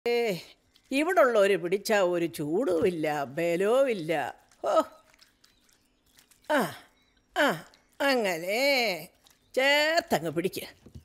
ഏ ഇവിടുള്ളവർ പിടിച്ച ഒരു ചൂടുമില്ല ബലവുമില്ല ഓ ആ ആ അങ്ങനെ ചേർത്തങ്ങ് പിടിക്കുക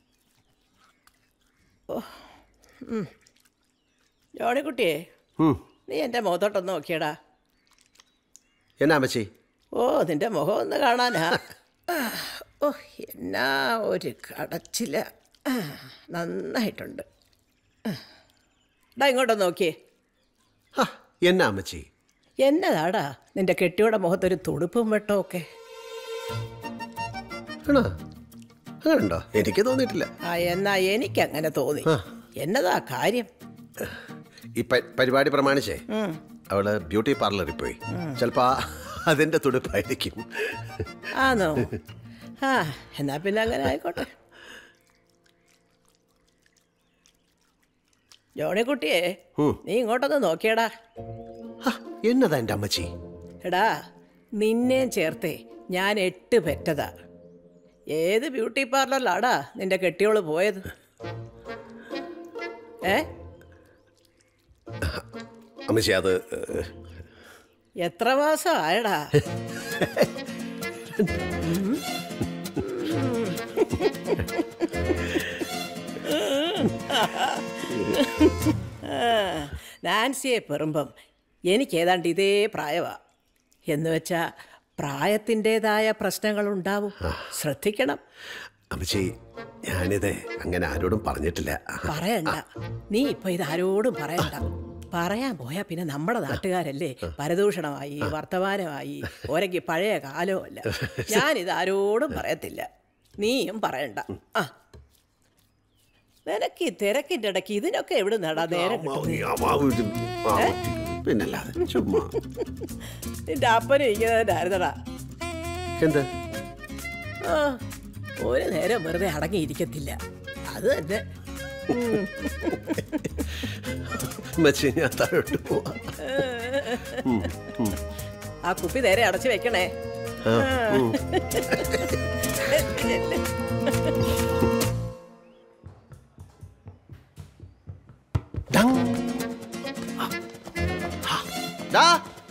ഓ ഉം. ജോണിക്കുട്ടിയെ ഉം. നീ എൻ്റെ മുഖത്തോട്ടൊന്ന് നോക്കിയടാ എന്നാ അമ്മച്ചി ഓ നിന്റെ മുഖം ഒന്ന് കാണാനാ ആ, ഓ എന്നാ ഒരു കടച്ചില ആ, നന്നായിട്ടുണ്ട് ആ. ഡാ ഇങ്ങോട്ടൊന്ന് നോക്കിയേ ഹാ, എന്നാ അമ്മച്ചി എന്നതാടാ നിന്റെ കെട്ടിയുടെ മുഖത്തൊരു തുടുപ്പും വെട്ടമൊക്കെ ആണോ അങ്ങനെയുണ്ടോ എനിക്ക് തോന്നിയിട്ടില്ല ആ എന്നാ എനിക്കങ്ങനെ തോന്നി എന്നതാ കാര്യം ഈ പ- പരിപാടി പ്രമാണിച്ചേ ഉം. അവള് ബ്യൂട്ടി പാർലറിൽ പോയി ചിലപ്പോ ആ- അതിന്റെ തുടുപ്പായിരിക്കും ആന്നോ ആ എന്നാ പിന്നെ അങ്ങനെ ആയിക്കോട്ടെ ജോണിക്കുട്ടിയെ ഉം. നീ ഇങ്ങോട്ടൊന്ന് നോക്കിയടാ ഹാ, എന്നതാ എൻ്റെ അമ്മച്ചി എടാ നിന്നെയും ചേർത്തേ ഞാൻ എട്ട് പെറ്റതാ ഏത് ബ്യൂട്ടി പാർലറിലാടാ നിന്റെ കെട്ടിയോള് പോയത് ഏ അമ്മച്ചി അത് ഏഹ്, എത്ര മാസം ആയടാ നാൻസിയെ പെറുമ്പം എനിക്ക് ഏതാണ്ട് ഇതേ പ്രായമാ എന്ന് വെച്ചാ പ്രായത്തിൻ്റെതായ പ്രശ്നങ്ങളുണ്ടാവും ശ്രദ്ധിക്കണം അമ്മച്ചി ഞാനിത് അങ്ങനെ ആരോടും പറഞ്ഞിട്ടില്ല പറയണ്ട നീ ഇപ്പൊ ഇത് ആരോടും പറയണ്ട പറയാൻ പോയാ പിന്നെ നമ്മുടെ നാട്ടുകാരല്ലേ പരദൂഷണമായി വർത്തമാനമായി ഓരക്ക് പഴയ കാലമല്ല ഞാനിത് ആരോടും പറയത്തില്ല നീയും പറയണ്ട ആ നിനക്ക് ഈ തിരക്കിന്റെ ഇടയ്ക്ക് ഇതിനൊക്കെ എവിടെ നടാ നേരം കിട്ടുന്നത്? പിന്നല്ലാതെ ചുമ്മാ നിന്റെ അപ്പനും ഇങ്ങനെയായിരുന്നടാ എന്ത് ആ ഒരു നേരം വെറുതെ അടങ്ങിയിരിക്കത്തില്ല അത് തന്നെ ഉം. അമ്മച്ചി ഞാൻ താഴോട്ട് പോവാ ആ കുപ്പി നേരെ അടച്ചു വെക്കണേ ആ, ഉം. ഡങ്. ആ. ഡാ.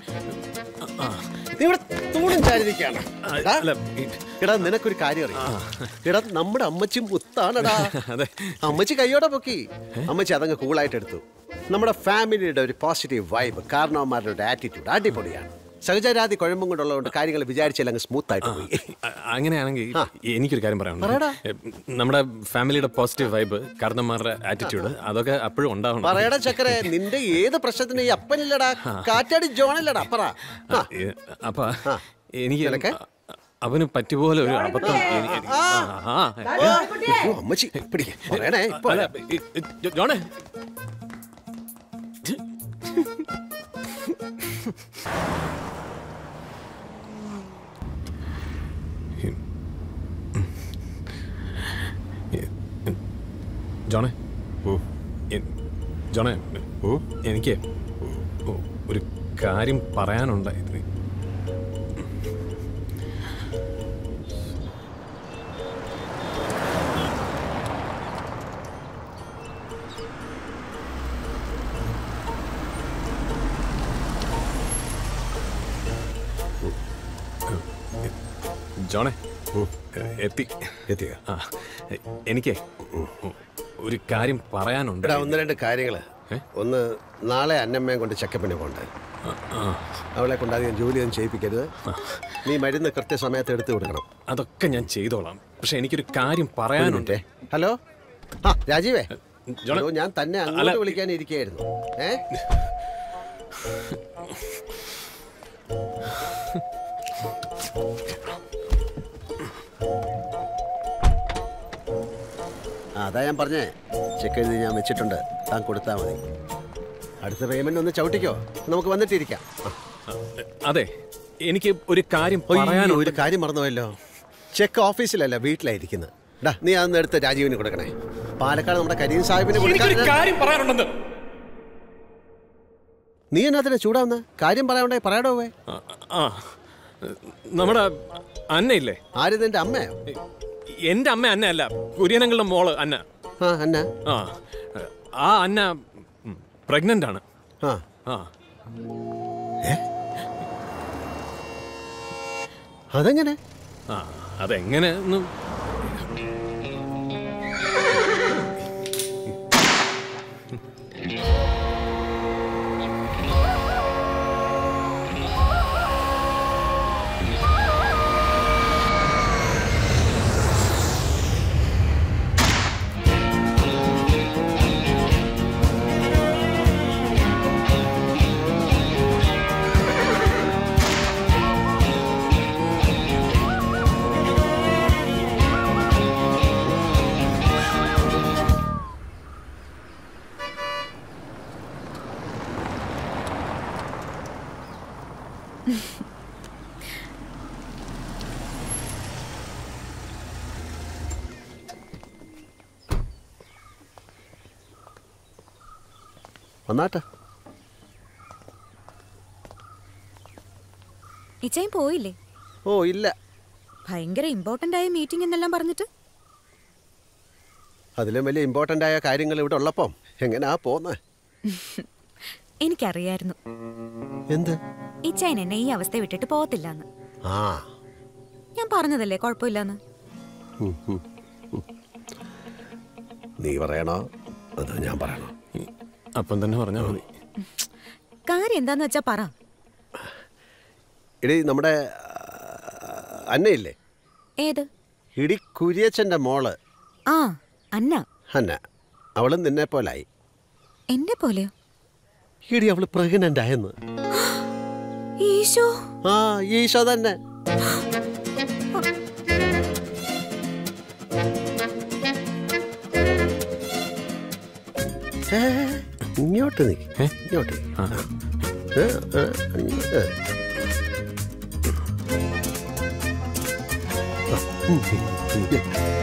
നീ ഇവിടെ തൂണും ചാരിയിരിക്കാണ് എടാ നിനക്കൊരു കാര്യം അറിയാം എടാ നമ്മുടെ അമ്മച്ചി മുത്താണടാ അമ്മച്ചി കയ്യോടെ പൊക്കി അമ്മച്ചി അതങ്ങ് കൂളായിട്ട് എടുത്തു നമ്മുടെ ഫാമിലിയുടെ ഒരു പോസിറ്റീവ് വൈബ് കാരണവന്മാരുടെ ഒരു ആറ്റിറ്റ്യൂഡ് അടിപൊളിയാണ് സഹചരാതി കുഴമ്പും കൊണ്ടുള്ളതുകൊണ്ട് കാര്യങ്ങൾ വിചാരിച്ചാൽ അങ്ങ് സ്മൂത്ത് ആയിട്ട് പോയി അ- അങ്ങനെയാണെങ്കിൽ എനിക്കൊരു കാര്യം പറയാനുണ്ട് പറയടാ. എ, നമ്മുടെ ഫാമിലിയുടെ പോസിറ്റീവ് വൈബ് കാരണന്മാരുടെ ആറ്റിറ്റ്യൂഡ് അതൊക്കെ അപ്പോഴും ഉണ്ടാവണം പറയടാ ചക്കരെ നിന്റെ ഏത് പ്രശ്നത്തിന് ഈ അപ്പനില്ലടാ കാറ്റാടി ജോണല്ലടാ പറ ആ. ഏ, അപ്പൊ ആ. എനിക്ക് നിനക്ക്? അ- അവന് പറ്റിയ പോലെ ഒരു അബദ്ധം എനി- എനി- ആ. ആ, ആ, ഓ, അമ്മച്ചി പിടിക്ക് പറയണേ ഇപ്പൊ അല്ല, ഇ- ഇ- ജോ- ജോണേ ജോണേ എ- ജോണേ എനിക്ക് ഒ- ഒരു കാര്യം പറയാനുണ്ടായിരുന്നു ജോണേ എത്തി എത്തിയ ആ എനിക്ക് ഒരു കാര്യം പറയാനുണ്ട് എടാ ഒന്ന് രണ്ട് കാര്യങ്ങള് ഒന്ന് നാളെ അന്നമ്മയും കൊണ്ട് ചെക്കപ്പിന് പോണ്ട് അവളെ കൊണ്ട് അധികം ജോലിയൊന്നും ചെയ്യിപ്പിക്കരുത് നീ മരുന്ന് കൃത്യസമയത്ത് എടുത്തു കൊടുക്കണം അതൊക്കെ ഞാൻ ചെയ്തോളാം പക്ഷെ എനിക്കൊരു കാര്യം പറയാനുണ്ട് മിനിറ്റേ. ഹലോ ആ രാജീവേ ജോണ- ഹലോ, ഞാൻ തന്നെ അല്ല, അങ്ങോട്ട് വിളിക്കാൻ ഇരിക്കുകയായിരുന്നു ഏ ആ, അതാ ഞാൻ പറഞ്ഞേ ചെക്ക് എഴുതി ഞാൻ വെച്ചിട്ടുണ്ട് താൻ കൊടുത്താൽ മതി അടുത്ത പേയ്മെന്റ് ഒന്ന് ചവിട്ടിക്കോ നമുക്ക് വന്നിട്ടിരിക്കാം ആ. അതെ എനിക്ക് ഒരു കാര്യം ഒയ്യോ, പറയാനുണ്ട് ഒരു കാര്യം മറന്നുപോയല്ലോ ചെക്ക് ഓഫീസിലല്ല വീട്ടിലായിരിക്കുന്നത് ഡാ നീ അതൊന്ന് എടുത്ത് രാജീവിന് കൊടുക്കണേ പാലക്കാട് നമ്മുടെ കരീം സാഹിബിന് എനിക്കൊരു കൊടുക്കാൻ കാര്യം പറയാനുണ്ടെന്ന് നീ എന്നാത്തിനാ ചൂടാവുന്ന കാര്യം പറയാണ്ടേ പറയാടോ പോവേ ആ, ആ നമ്മുടെ അന്നയില്ലേ ആര് നിന്റെ അമ്മയോ എന്റെ അമ്മ അന്ന അല്ല കുര്യനങ്ങളുടെ മോള് അന്ന ആ അന്ന ആ ആ അന്ന ഉം, പ്രഗ്നന്റ് ആണ് ആ ആ അതെങ്ങനെ ആ അതെങ്ങനെ ഒന്ന് വന്നാട്ടെ ഇച്ചയും പോയില്ലേ ഓ ഇല്ല ഭയങ്കര ഇമ്പോർട്ടന്റ് ആയ മീറ്റിംഗ് എന്നെല്ലാം പറഞ്ഞിട്ട് അതിലും വലിയ ഇമ്പോർട്ടൻ്റ് ആയ കാര്യങ്ങൾ ഇവിടെ ഉള്ളപ്പം എങ്ങനെയാ പോന്നെ എനിക്കറിയായിരുന്നു എന്ത് ഇച്ചയൻ എന്നെ ഈ അവസ്ഥ വിട്ടിട്ട് പോകത്തില്ലെന്ന് ആ ഞാൻ പറഞ്ഞതല്ലേ കുഴപ്പമില്ലെന്ന് ഉം, ഉം, ഉം. നീ പറയണോ അതോ ഞാൻ പറയണോ അപ്പം തന്നെ പറഞ്ഞാൽ മതി കാര്യം എന്താന്ന് വെച്ചാ പറ ഇടി നമ്മുടെ ആ, അന്നയില്ലേ ഏത് ഇടി കുര്യച്ചൻ്റെ മോള് ആ അന്ന അന്ന അവളും നിന്നെ പോലായി എന്നെ പോലെയോ ഇടി അവള് പ്രഗ്നന്റ് ആയെന്ന് ഈശോ ആ ഈശോ തന്നെ ഏ, ഇങ്ങോട്ട് നീ ഏ? ഇങ്ങോട്ട് നീ. ആ. ഏ, ഏ, ഇങ്ങോട്ട്. ആ, ഉം, ഉം, ഉം.